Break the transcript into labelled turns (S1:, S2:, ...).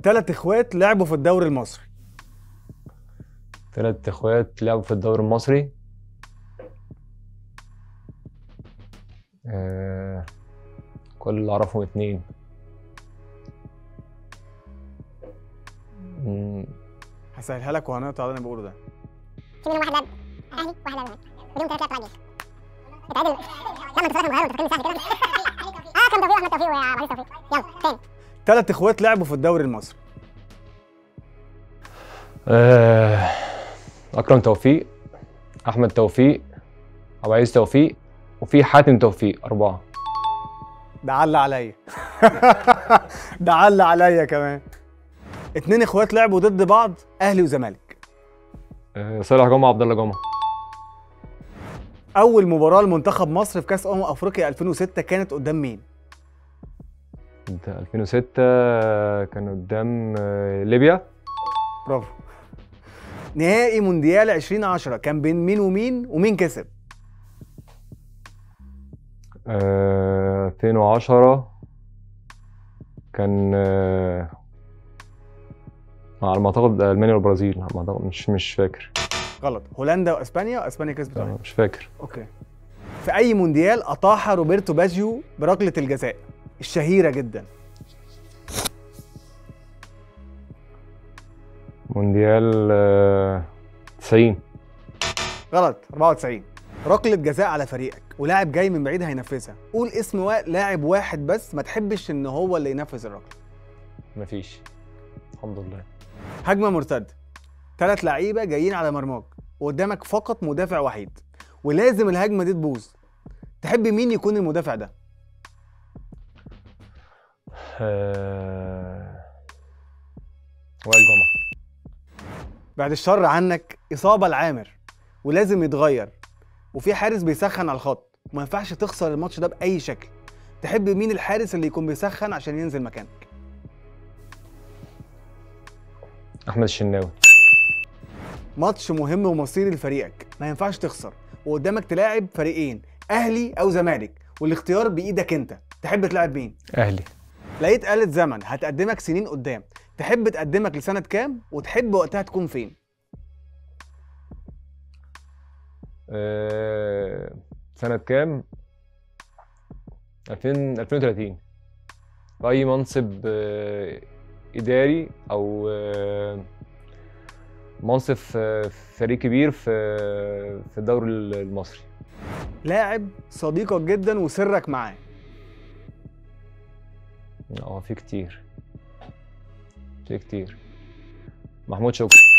S1: ثلاث اخوات لعبوا في الدوري المصري
S2: ثلاث اخوات لعبوا في الدوري المصري آه كل اللي اعرفهم اتنين مم،
S1: هسهلها لك وهنقطع اللي انا بقوله ده
S3: في منهم واحد لعب اهلي واحد لعب زمالك وليهم ثلاث لعب اتعادل لا ما انت فاكر انت فاكرني سهل كده اه كان توفيق احمد توفيق وعزيز توفيق يلا تاني
S1: ثلاث اخوات لعبوا في الدوري المصري
S2: آه اكرم توفيق احمد توفيق ابو عزيز توفيق وفي حاتم توفيق اربعه
S1: ده عل عليا ده عل عليا كمان اتنين اخوات لعبوا ضد بعض اهلي وزمالك
S2: آه صالح جمعه عبد الله جمعه
S1: اول مباراه لمنتخب مصر في كاس امم افريقيا 2006 كانت قدام مين
S2: ده 2006 كان قدام آه، ليبيا
S1: برافو نهائي مونديال 2010 كان بين مين ومين ومين كسب
S2: آه 2010 كان آه على ما اعتقد المانيا والبرازيل على ما اعتقد مش مش فاكر
S1: غلط هولندا واسبانيا واسبانيا كسبت واحد.
S2: آه، مش فاكر
S1: اوكي في اي مونديال اطاح روبرتو باجيو بركله الجزاء الشهيره جدا
S2: مونديال آه 90
S1: غلط 94 ركله جزاء على فريقك ولاعب جاي من بعيد هينفذها قول اسم وا... لاعب واحد بس ما تحبش ان هو اللي ينفذ الركله
S2: مفيش الحمد لله
S1: هجمه مرتده ثلاث لعيبه جايين على مرماك وقدامك فقط مدافع وحيد ولازم الهجمه دي تبوظ تحب مين يكون المدافع ده
S2: آه وائل جمعه
S1: بعد الشر عنك اصابه لعامر ولازم يتغير وفي حارس بيسخن على الخط وما ينفعش تخسر الماتش ده باي شكل تحب مين الحارس اللي يكون بيسخن عشان ينزل مكانك
S2: احمد الشناوي
S1: ماتش مهم ومصيري لفريقك ما ينفعش تخسر وقدامك تلاعب فريقين اهلي او زمالك والاختيار بايدك انت تحب تلاعب مين
S2: اهلي
S1: لقيت آلة زمن هتقدمك سنين قدام تحب تقدمك لسنة كام وتحب وقتها تكون فين
S2: آه سنة كام 2000 2030 في اي منصب آه اداري او آه منصب في فريق كبير في في الدوري المصري
S1: لاعب صديقك جدا وسرك معاه
S2: اه في كتير في كتير محمود شكري